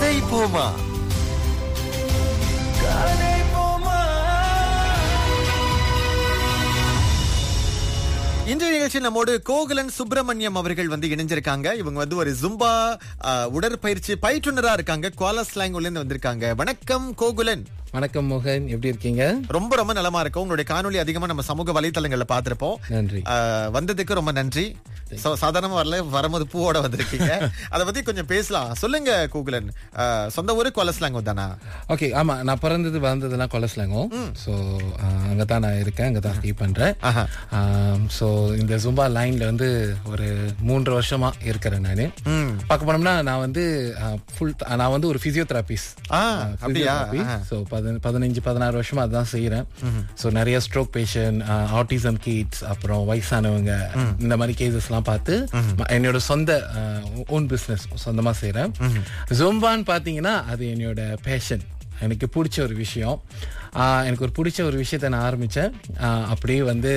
கதை போமா கதை போமா இன்றைய நிகழ்ச்சி நம்மோடு கோகுலன் சுப்பிரமணியம் அவர்கள் வந்து இணைஞ்சிருக்காங்க இவங்க வந்து ஒரு ஜும்பா அஹ், உடற்பயிற்சி பயிற்றுனரா இருக்காங்க குவாலஸ்லாங்கூர்ல இருந்து வந்திருக்காங்க வணக்கம் கோகுலன் வணக்கம் மோகன் எப்படி இருக்கீங்க ரொம்ப ரொம்ப நலமா இருக்கும் உங்களுடைய காணொளி அதிகமா நம்ம சமூக வலைத்தளங்கள்ல பார்த்திருப்போம் நன்றி அஹ், வந்ததுக்கு ரொம்ப நன்றி சோ, சாதாரணமா வரல வரும்போது பூவோட வந்திருக்கீங்க அத பத்தி கொஞ்சம் பேசலாம் சொல்லுங்க கோகுலன் அஹ், சொந்த ஊரு குவாலஸ்லாங்கூர் தானா ஓகே ஆமா நான் பிறந்தது வளர்ந்ததெல்லாம் கொலஸ்லாங்கும் ஸோ அங்கே தான் நான் இருக்கேன் அங்கே தான் ஸ்டே பண்ணுறேன் ஆஹா. ஸோ இந்த ஜும்பா லைனில் வந்து ஒரு மூன்று வருஷமா இருக்கிறேன் நான் ம். பார்க்க போனோம்னா நான் வந்து ஃபுல் நான் வந்து ஒரு பிசியோதெரபிஸ்ட் ஆ அப்படியா ஆஹா. ஸோ பதினஞ்சு பதினாறு வருஷமா அதான் செய்யறேன் ஸோ நிறைய ஸ்ட்ரோக் பேஷண்ட் ஆட்டிசம் கிட்ஸ் அப்புறம் வயசானவங்க இந்த மாதிரி கேசஸ் எல்லாம் பார்த்து ம- என்னோட சொந்த ஓன் பிஸ்னஸ் சொந்தமா செய்யறேன் ஜோம்பான்னு பாத்தீங்கன்னா அது என்னோட பேஷன் எனக்கு பிடிச்ச ஒரு விஷயம் ஆஹ் எனக்கு ஒரு பிடிச்ச ஒரு விஷயத்த நான் ஆரம்பிச்சேன் ஆஹ் அப்படியே வந்து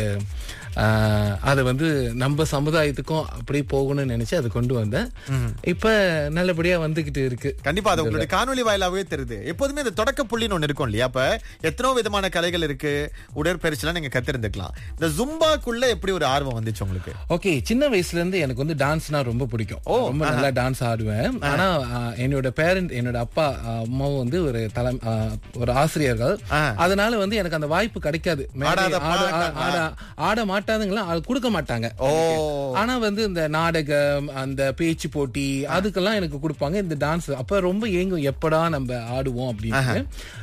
ஆஹ் அது வந்து நம்ம சமுதாயத்துக்கும் அப்படியே போகணும்னு நினைச்சு அதை கொண்டு வந்தேன் இப்ப நல்லபடியா வந்துகிட்டு இருக்கு கண்டிப்பா அது உங்களுடைய காணொலி வாயிலாவே தெரியுது எப்போதுமே இந்த தொடக்க புள்ளின்னு ஒண்ணு இருக்கும் இல்லையா அப்ப எத்தனோ விதமான கலைகள் இருக்கு உடற்பயிற்சிலாம் நீங்க கத்திருந்துக்கலாம் இந்த ஜும்பாக்குள்ள எப்படி ஒரு ஆர்வம் வந்துச்சு உங்களுக்கு ஓகே சின்ன வயசுல இருந்து எனக்கு வந்து டான்ஸ்னா ரொம்ப பிடிக்கும் ரொம்ப நல்லா டான்ஸ் ஆடுவேன் ஆனா ஆஹ், என்னோட பேரண்ட் என்னோட அப்பா ஆஹ், அம்மாவும் வந்து ஒரு தலை ஆஹ், ஒரு ஆசிரியர்கள் ஆ. அதனால வந்து எனக்கு அந்த வாய்ப்பு கிடைக்காது மேடை ஆடாத ஆட- பாட்டாங்களா? ஆட- ஆட மாட்டாதுங்களா அது கொடுக்க மாட்டாங்க ஓ ஆனா வந்து இந்த நாடகம் அந்த பேச்சு போட்டி அதுக்கெல்லாம் எனக்கு கொடுப்பாங்க இந்த டான்ஸ் அப்ப ரொம்ப ஏங்கும் எப்படா நம்ம ஆடுவோம் அப்படின்னு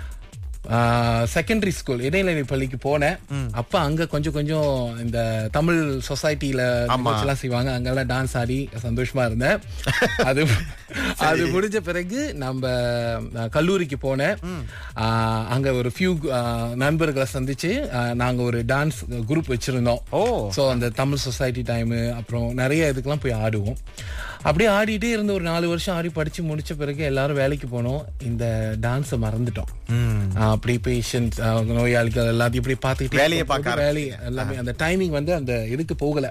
செகண்டரி ஸ்கூல் இடைநிலை பள்ளிக்கு போனேன் அப்ப அங்க கொஞ்சம் கொஞ்சம் இந்த தமிழ் சொசைட்டில எல்லாம் செய்வாங்க அங்கெல்லாம் டான்ஸ் ஆடி சந்தோஷமா இருந்தேன் அது அது முடிஞ்ச பிறகு நம்ம அஹ், கல்லூரிக்கு போனேன் ஆஹ், அங்க ஒரு ஃபியூ நண்பர்களை சந்திச்சு ஆஹ், நாங்க ஒரு டான்ஸ் குரூப் வச்சிருந்தோம் ஓ ஸோ அந்த தமிழ் சொசைட்டி டைமு அப்புறம் நிறைய இதுக்கெல்லாம் போய் ஆடுவோம் அப்படியே ஆடிட்டே இருந்த ஒரு நாலு வருஷம் ஆடி படிச்சு முடிச்ச பிறகு எல்லாரும் வேலைக்கு போனோம் இந்த டான்ஸை மறந்துட்டோம் ஆஹ் அப்படி பேஷண்ட் நோயாளிகள் எல்லாத்தையும் இப்படி பார்த்துக்கிட்டு வேலையை இருக்கும்போது பார்க்க வேலையை எல்லாமே அந்த டைமிங் வந்து அந்த இதுக்கு போகல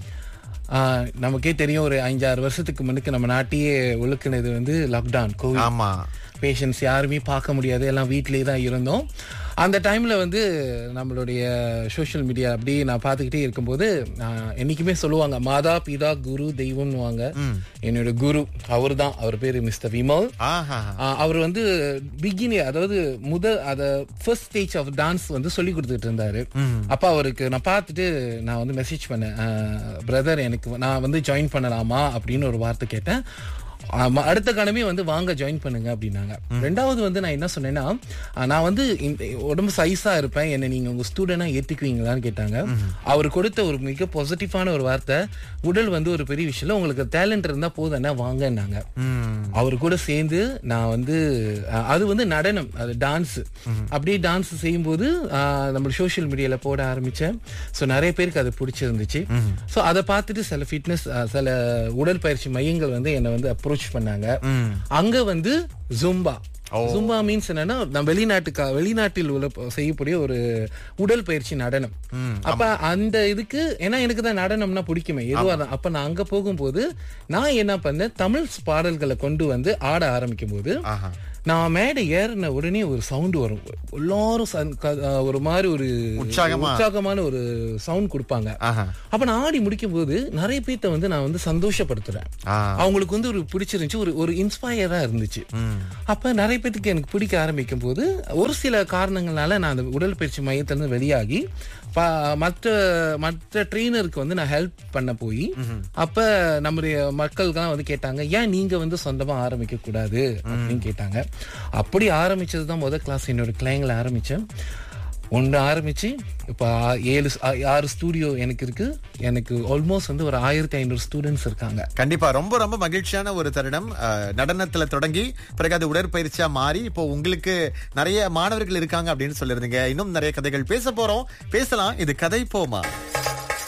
ஆஹ் நமக்கே தெரியும் ஒரு அஞ்சாறு வருஷத்துக்கு முன்னுக்கு நம்ம நாட்டையே ஒழுக்குனது வந்து லாக்டவுன் கோவிட் ஆமா பேஷண்ட்ஸ் யாருமே பார்க்க முடியாது எல்லாம் வீட்டிலேயே தான் இருந்தோம் அந்த டைம்ல வந்து நம்மளுடைய சோஷியல் மீடியா அப்படி நான் பார்த்துக்கிட்டே இருக்கும்போது ஆஹ், என்னைக்குமே சொல்லுவாங்க மாதா பிதா குரு தெய்வம்னுவாங்க என்னோட குரு அவர் தான் அவர் பேரு மிஸ்டர் விமல் ஆஹா ஆஹ், அவர் வந்து பிகினி அதாவது முதல் அத ஃபர்ஸ்ட் ஸ்டேஜ் ஆஃப் டான்ஸ் வந்து சொல்லி கொடுத்துட்டு இருந்தாரு அப்ப அவருக்கு நான் பார்த்துட்டு நான் வந்து மெசேஜ் பண்ணேன் பிரதர் எனக்கு நான் வந்து ஜாயின் பண்ணலாமா அப்படின்னு ஒரு வார்த்தை கேட்டேன் ஆமா, அடுத்த கணமே வந்து வாங்க ஜாயின் பண்ணுங்க அப்படின்னாங்க ரெண்டாவது வந்து நான் என்ன சொன்னேன்னா ஆஹ், நான் வந்து இந்த உடம்பு சைஸா இருப்பேன் என்ன நீங்க உங்க ஸ்டூடெண்டா ஏத்துக்குவீங்களான்னு கேட்டாங்க அவர் கொடுத்த ஒரு மிக பாசிட்டிவான ஒரு வார்த்தை உடல் வந்து ஒரு பெரிய விஷயம் இல்ல, உங்களுக்கு டேலண்ட் இருந்தா போதும் என்ன வாங்கன்னாங்க அவர் கூட சேர்ந்து நான் வந்து அஹ், அது வந்து நடனம் அது டான்ஸ் அப்படியே டான்ஸ் செய்யும்போது அஹ், நம்ம சோஷியல் மீடியால போட ஆரம்பிச்சேன் ஸோ நிறைய பேருக்கு அது பிடிச்சிருந்துச்சு ஸோ அதை பார்த்துட்டு சில ஃபிட்னஸ் சில உடற்பயிற்சி மையங்கள் வந்து என்னை வந்து அப்ரோச் பண்ணாங்க அங்க வந்து ஜும்பா ஜும்பா மீன்ஸ் என்னன்னா நான் வெளிநாட்டுக்கா வெளிநாட்டில் உள்ள ப- செய்யக்கூடிய ஒரு உடல் பயிற்சி நடனம் அப்ப அந்த இதுக்கு ஏன்னா எனக்கு தான் நடனம்னா பிடிக்குமே எதுவா தான் அப்ப நான் அங்க போகும்போது நான் என்ன பண்ணேன் தமிழ் பாடல்களை கொண்டு வந்து ஆட ஆரம்பிக்கும் போது ஆஹா நான் மேடை ஏறின உடனே ஒரு சவுண்ட் வரும் எல்லாரும் சந்- க- அஹ் ஒரு மாதிரி ஒரு உற்சாகமா. உற்சாகமான ஒரு சவுண்ட் கொடுப்பாங்க ஆஹா அப்ப நான் ஆடி முடிக்கும் போது நிறைய பேர்த்த வந்து நான் வந்து சந்தோஷப்படுத்துறேன் ஆ அவங்களுக்கு வந்து ஒரு பிடிச்சிருந்துச்சு ஒரு ஒரு இன்ஸ்பயரா இருந்துச்சு அப்ப நிறைய பேத்துக்கு எனக்கு பிடிக்க ஆரம்பிக்கும் போது ஒரு சில காரணங்களால நான் அந்த உடற்பயிற்சி மையத்திலிருந்து வெளியாகி ப- மற்ற மற்ற ட்ரெயினருக்கு வந்து நான் ஹெல்ப் பண்ண போய் அப்ப நம்முடைய மக்கள்கெல்லாம் வந்து கேட்டாங்க ஏன் நீங்க வந்து சொந்தமா ஆரம்பிக்க கூடாது அப்படின்னு கேட்டாங்க அப்படி ஆரம்பிச்சது தான் முதல் கிளாஸ் என்னோட கிளைங்கள ஆரம்பிச்சேன் ஒன்று ஆரம்பிச்சு இப்போ ஆ- ஏழு ஸ்- ஆ- ஆறு ஸ்டூடியோ எனக்கு இருக்கு எனக்கு ஆல்மோஸ்ட் வந்து ஒரு ஆயிரத்தி ஐநூறு ஸ்டூடெண்ட்ஸ் இருக்காங்க கண்டிப்பா ரொம்ப ரொம்ப மகிழ்ச்சியான ஒரு தருணம் அஹ், நடனத்துல தொடங்கி பிறகு அது உடற்பயிற்சியா மாறி இப்போ உங்களுக்கு நிறைய மாணவர்கள் இருக்காங்க அப்படின்னு சொல்லிருந்தீங்க இன்னும் நிறைய கதைகள் பேச போறோம் பேசலாம் இது கதை போமா